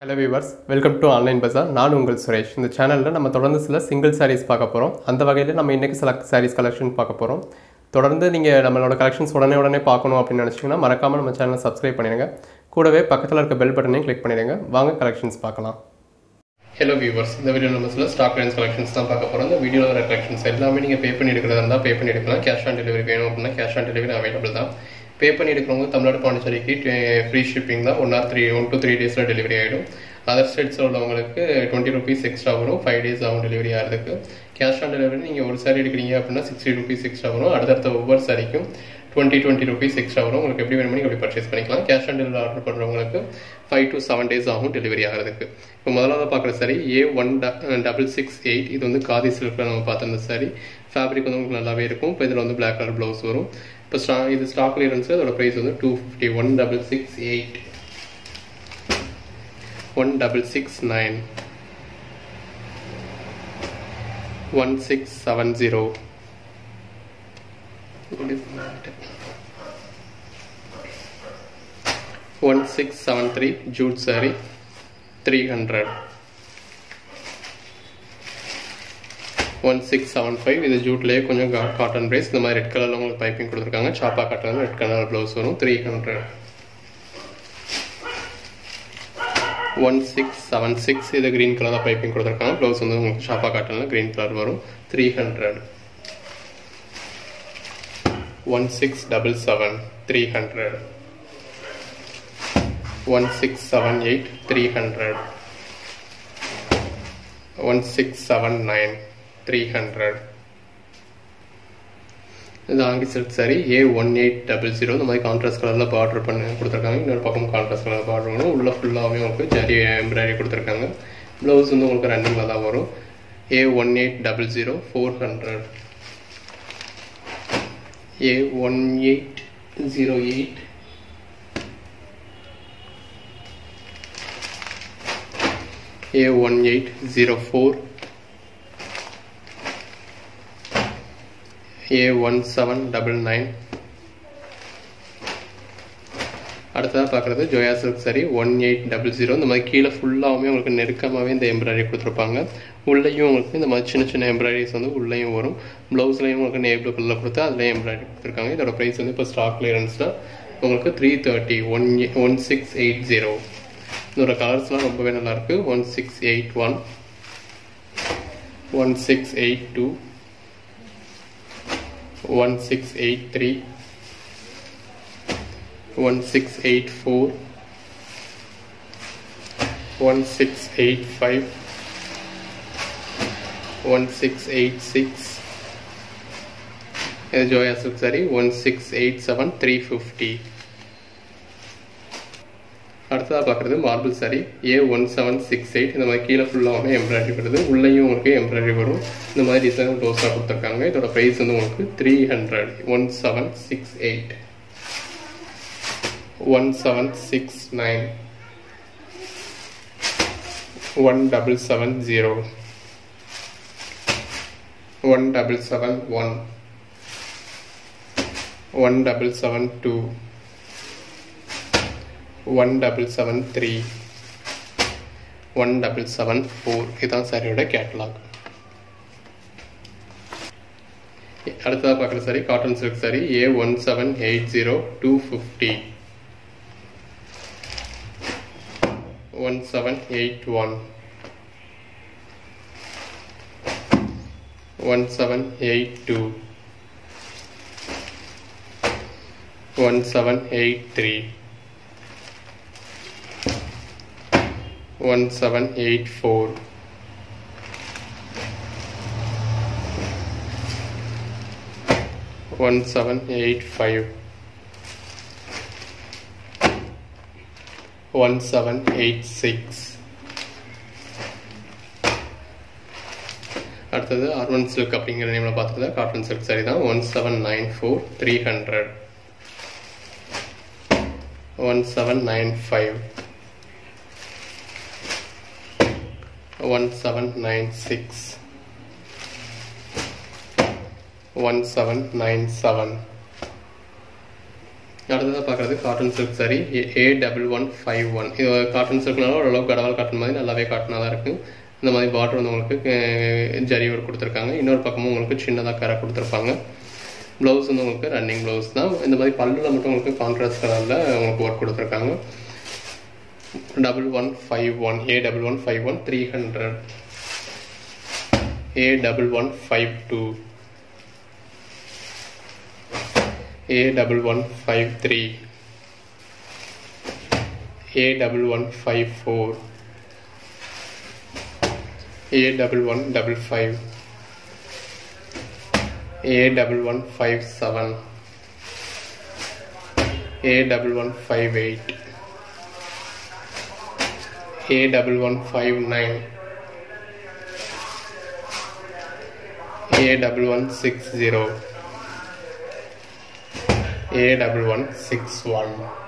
hello viewers welcome to online bazaar நான் உங்கள் சுரேஷ் இந்த சேனலில் நம்ம தொடர்ந்து சில சிங்கிள் சாரீஸ் பார்க்க போகிறோம் அந்த வகையில் நம்ம இன்றைக்கி சில சாரீஸ் கலெக்ஷன் பார்க்க போகிறோம் தொடர்ந்து நீங்கள் நம்மளோட கலெக்ஷன்ஸ் உடனே உடனே பார்க்கணும் அப்படின்னு நினச்சிங்கன்னா மறக்காமல் நம்ம சேனலை சப்ஸ்கிரைப் பண்ணிடுங்க கூடவே பக்கத்தில் இருக்க பெல் பட்டனையும் கிளிக் பண்ணிடுங்க வாங்க கலெக்ஷன்ஸ் பார்க்கலாம் ஹலோ வியூவர்ஸ் இந்த வீடியோ நம்ம சில ஸ்டாக் ரேஞ்ச் கலெக்ஷன்ஸ் தான் பார்க்க போகிறோம் இந்த வீடியோவில் வர கலெக்ஷன்ஸ் எல்லாமே நீங்கள் பே பண்ணி எடுக்கிறதா இருந்தால் பே பண்ணி எடுக்கலாம் கேஷ் ஆன் டெலிவரி வேணும் அப்படின்னா கேஷ் ஆன் டெலிவரி அவைலபிள் தான் பே பண்ணி எடுக்கிறவங்க தமிழ்நாடு பாண்டிச்சேரிக்கு ஃப்ரீ ஷிப்பிங் தான் one or three one two three டேஸில் டெலிவரி ஆகிடும் அதர் ஸ்டேட்ஸில் உள்ளவங்களுக்கு டுவெண்ட்டி ருபீஸ் எக்ஸ்ட்ரா வரும் ஃபைவ் டேஸ் ஆகும் டெலிவரி ஆகிறதுக்கு கேஷ் ஆன் டெலிவரி நீங்கள் ஒரு சாரி எடுக்கிறீங்க அப்படின்னா சிக்ஸ்டி ருபீஸ் எக்ஸ்ட்ரா வரும் அடுத்தடுத்த ஒவ்வொரு சாரிக்கும் டுவெண்ட்டி டுவெண்ட்டி ருபீஸ் எக்ஸ்ட்ரா வரும் உங்களுக்கு எப்படி வேணுமோ நீங்கள் எப்படி பர்ச்சேஸ் பண்ணிக்கலாம் கேஷ் ஆன் டெலிவரி ஆர்டர் பண்ணுறவங்களுக்கு ஃபைவ் டு செவன் டேஸ் ஆகும் டெலிவரி ஆகிறதுக்கு இப்போ முதலாவது பார்க்குற sari A one double six eight இது வந்து காதி சில்கில் நம்ம பார்த்துருந்த சாரி ஃபேப்ரிக் வந்து உங்களுக்கு நல்லாவே இருக்கும் இப்போ இதில் வந்து பிளாக் கலர் ப்ளவுஸ் வரும் இப்போ ஸ்டா இது ஸ்டாக் கிளியரன்ஸ் அதோட ப்ரைஸ் வந்து two fifty one double six eight one double six nine one six seven zero one six seven three jute sari three hundred one six seven five இது ஜூட்லேயே கொஞ்சம் cotton price இந்த மாதிரி ரெட் கலரில் உங்களுக்கு piping கொடுத்துருக்காங்க சாப்பா காட்டன் ரெட் கலர் ப்ளவுஸ் வரும் three hundred one six seven six இது க்ரீன் கலர் பைப்பிங் கொடுத்துருக்காங்க ப்ளவுஸ் வந்து உங்களுக்கு ஷாப்பா காட்டனில் க்ரீன் கலர் வரும் three hundred one six double seven three hundred one six seven eight three hundred one six seven nine three hundred இது ஆங்கி silk sari A one eight double zero இந்த மாதிரி கான்ட்ராஸ்ட் கலரில் பார்டர் பண்ணி கொடுத்துருக்காங்க இன்னொரு பக்கம் கான்ட்ராஸ்ட் கலர் பார்டர் வரும் உள்ள ஃபுல்லாகவே உங்களுக்கு ஜரி எம்ப்ராய்டரி கொடுத்துருக்காங்க ப்ளவுஸ் வந்து உங்களுக்கு ரன்னிங்கில் தான் வரும் A one eight double zero four hundred A one eight zero eight A one eight zero four A one seven double nine அடுத்ததாக பார்க்குறது Zoya silk sari one eight double zero இந்த மாதிரி கீழே ஃபுல்லாகவுமே உங்களுக்கு நெருக்கமாகவே இந்த எம்ப்ராய்டரி கொடுத்துருப்பாங்க உள்ளேயும் உங்களுக்கு இந்த மாதிரி சின்ன சின்ன எம்ப்ராய்டரிஸ் வந்து உள்ளேயும் வரும் ப்ளவுஸ்லையும் உங்களுக்கு நேர் ப்ளூ கலரில் கொடுத்து அதுலேயும் எம்ப்ராய்டரி கொடுத்துருக்காங்க இதோட ப்ரைஸ் வந்து இப்போ ஸ்டாக் கிளியரன்ஸில் உங்களுக்கு three thirty one one six eight zero இதோட கலர்ஸ்லாம் ரொம்பவே நல்லாயிருக்கு one six eight one one six eight two one six eight three one six eight four one six eight five one six eight six இது Zoya silk sari one six eight seven three fifty அடுத்ததாக பார்க்குறது marble sari A one seven six eight இந்த மாதிரி கீழே ஃபுல்லாகவே embroidery வருது உள்ளேயும் உங்களுக்கு எம்ப்ராய்டரி வரும் இந்த மாதிரி டிசைன் ப்ளவுஸாக கொடுத்துருக்காங்க இதோட ப்ரைஸ் வந்து உங்களுக்கு three hundred one seven six eight one seven six nine one double seven zero one double seven one one double seven two one double seven three one double seven four இதுதான் சாரியோட catalogue அடுத்ததாக பார்க்குற sari cotton silk sari A one seven eight zero two fifty one seven eight one one seven eight two one seven eight three one seven eight four one seven eight five one seven eight six அடுத்தது அர்வன் silk அப்படிங்கிற நேமில் பார்த்துட்டு cotton silk sari தான் one seven nine four three hundred one seven nine five one seven nine six one seven nine seven அடுத்ததாக பார்க்குறது cotton silk sari A double one five one இது cotton சில்க்னால ஓரளவுக்கு கடவால் காட்டன் மாதிரி நல்லாவே காட்டனாக தான் இருக்குது இந்த மாதிரி பார்டர் வந்து உங்களுக்கு அஹ், ஜரி ஒர்க் கொடுத்துருக்காங்க இன்னொரு பக்கமும் உங்களுக்கு சின்னதாக கரை கொடுத்துருப்பாங்க ப்ளவுஸ் வந்து உங்களுக்கு ரன்னிங் ப்ளவுஸ் தான் இந்த மாதிரி பல்லில் மட்டும் உங்களுக்கு கான்ட்ராஸ்ட் கலரில் உங்களுக்கு ஒர்க் கொடுத்துருக்காங்க double one five one A double one five one three hundred A double one five two A double one five three A double one five four A double one double five A double one five seven A double one five eight A double one five nine A double one six zero A double one six one